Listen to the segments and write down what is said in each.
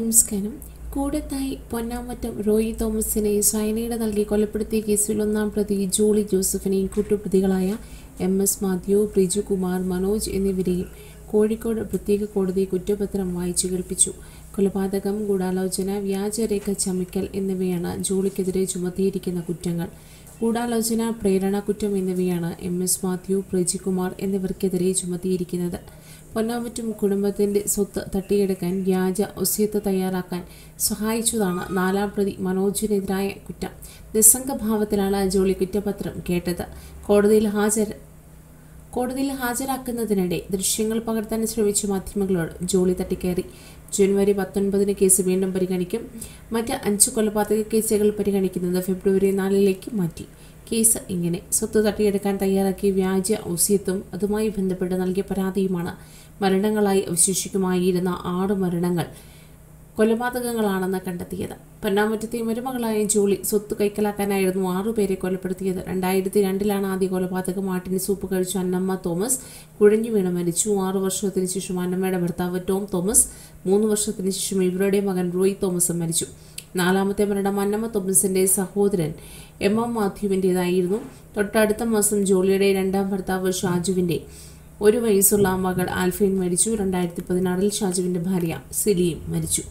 നമസ്കാരം കൂടത്തായി പൊന്നാമറ്റം റോയി തോമസിനെ സൈനയുടെ നൽകി കൊലപ്പെടുത്തിയ കേസിൽ ഒന്നാം പ്രതി ജോളി ജോസഫിനെയും കൂട്ടുപ്രതികളായ എം എസ് മാത്യു പ്രിജുകുമാർ മനോജ് എന്നിവരെയും കോഴിക്കോട് പ്രത്യേക കോടതി കുറ്റപത്രം വായിച്ചു കേൾപ്പിച്ചു കൊലപാതകം ഗൂഢാലോചന വ്യാജരേഖ ചമയ്ക്കൽ എന്നിവയാണ് ജോളിക്കെതിരെ ചുമത്തിയിരിക്കുന്ന കുറ്റങ്ങൾ ഗൂഢാലോചന പ്രേരണ കുറ്റം എന്നിവയാണ് എം എസ് മാത്യു പ്രജികുമാർ എന്നിവർക്കെതിരെ ചുമത്തിയിരിക്കുന്നത് പൊന്നാമറ്റും കുടുംബത്തിന്റെ സ്വത്ത് തട്ടിയെടുക്കാൻ വ്യാജ ഒസ്യത്ത് തയ്യാറാക്കാൻ സഹായിച്ചതാണ് നാലാം പ്രതി മനോജിനെതിരായ കുറ്റം നിസ്സംഗഭാവത്തിലാണ് ജോളി കുറ്റപത്രം കേട്ടത് കോടതിയിൽ ഹാജർ കോടതിയിൽ ഹാജരാക്കുന്നതിനിടെ ദൃശ്യങ്ങൾ പകർത്താൻ ശ്രമിച്ച മാധ്യമങ്ങളോട് ജോളി തട്ടിക്കയറി ജനുവരി പത്തൊൻപതിന് കേസ് വീണ്ടും പരിഗണിക്കും മറ്റ് അഞ്ച് കൊലപാതക കേസുകൾ പരിഗണിക്കുന്നത് ഫെബ്രുവരി നാലിലേക്ക് മാറ്റി കേസ് ഇങ്ങനെ സ്വത്ത് തട്ടിയെടുക്കാൻ തയ്യാറാക്കിയ വ്യാജ ഔസ്യത്വം അതുമായി ബന്ധപ്പെട്ട് നൽകിയ പരാതിയുമാണ് മരണങ്ങളായി അവശേഷിക്കുമായിരുന്ന ആറ് മരണങ്ങൾ കൊലപാതകങ്ങളാണെന്ന് കണ്ടെത്തിയത് പൊന്നാമറ്റത്തെ മരുമകളായ ജോളി സ്വത്ത് കൈക്കലാക്കാനായിരുന്നു ആറുപേരെ കൊലപ്പെടുത്തിയത് രണ്ടായിരത്തി രണ്ടിലാണ് ആദ്യ കൊലപാതകം ആട്ടിന് സൂപ്പ് കഴിച്ച അന്നമ്മ തോമസ് കുഴഞ്ഞു വീണ് മരിച്ചു ആറു വർഷത്തിന് ശേഷം അന്നമ്മയുടെ ഭർത്താവ് ടോം തോമസ് മൂന്ന് വർഷത്തിന് ശേഷം ഇവരുടെ മകൻ റോയ് തോമസും മരിച്ചു നാലാമത്തെ മരണം അന്നമ്മ തോമസിന്റെ സഹോദരൻ എം എം മാത്യുവിൻ്റെതായിരുന്നു തൊട്ടടുത്ത മാസം ജോളിയുടെ രണ്ടാം ഭർത്താവ് ഷാജുവിൻ്റെ ഒരു വയസ്സുള്ള മകൾ ആൽഫൈൻ മരിച്ചു രണ്ടായിരത്തി പതിനാറിൽ ഷാജുവിൻ്റെ ഭാര്യ സിലിയും മരിച്ചു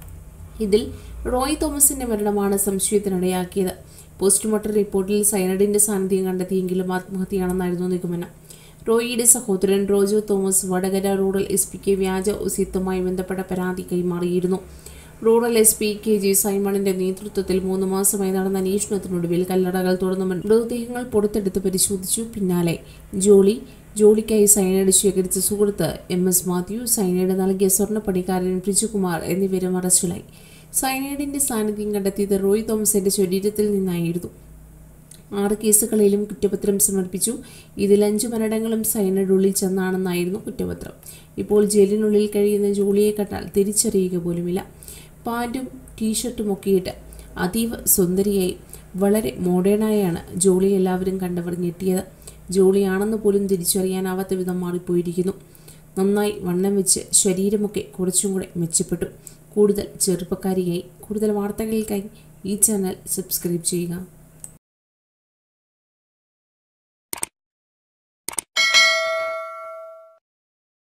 ഇതിൽ റോയ് തോമസിന്റെ മരണമാണ് സംശയത്തിനിടയാക്കിയത് പോസ്റ്റ്മോർട്ടം റിപ്പോർട്ടിൽ സൈനഡിന്റെ സാന്നിധ്യം കണ്ടെത്തിയെങ്കിലും ആത്മഹത്യയാണെന്നായിരുന്നു നിഗമനം റോയിയുടെ സഹോദരൻ റോജോ തോമസ് വടകര റൂറൽ എസ് പിക്ക് വ്യാജ ഒസ്യത്തുമായി ബന്ധപ്പെട്ട പരാതി കൈമാറിയിരുന്നു rural S P K G സൈമണിന്റെ നേതൃത്വത്തിൽ മൂന്ന് മാസമായി നടന്ന അന്വേഷണത്തിനൊടുവിൽ കല്ലറകൾ തുറന്ന് മൃതദേഹങ്ങൾ പുറത്തെടുത്ത് പരിശോധിച്ചു പിന്നാലെ ജോളി ജോലിക്കായി സൈനൈഡ് ശേഖരിച്ച സുഹൃത്ത് എം എസ് മാത്യു സൈനൈഡ് നൽകിയ സ്വർണ്ണപ്പണിക്കാരൻ പ്രിജുകുമാർ എന്നിവരും അറസ്റ്റിലായി സൈനൈഡിന്റെ സാന്നിധ്യം കണ്ടെത്തിയത് റോയ് തോമസിന്റെ ശരീരത്തിൽ നിന്നായിരുന്നു ആറ് കേസുകളിലും കുറ്റപത്രം സമർപ്പിച്ചു ഇതിൽ അഞ്ചു മരണങ്ങളും സൈനൈഡ് ഉള്ളിൽ ചെന്നാണെന്നായിരുന്നു കുറ്റപത്രം ഇപ്പോൾ ജയിലിനുള്ളിൽ കഴിയുന്ന ജോളിയെ കണ്ടാൽ തിരിച്ചറിയുക പോലുമില്ല പാൻറ്റും ടീഷർട്ടും ഒക്കെയിട്ട് അതീവ സുന്ദരിയായി വളരെ മോഡേണായാണ് ജോളി എല്ലാവരും കണ്ടവർ ഞെട്ടിയത് ജോളിയാണെന്ന് പോലും തിരിച്ചറിയാനാവാത്ത വിധം മാറിപ്പോയിരിക്കുന്നു നന്നായി വണ്ണം വെച്ച് ശരീരമൊക്കെ കുറച്ചും കൂടെ മെച്ചപ്പെട്ടു കൂടുതൽ ചെറുപ്പക്കാരിയായി കൂടുതൽ വാർത്തകൾക്കായി ഈ ചാനൽ സബ്സ്ക്രൈബ് ചെയ്യുക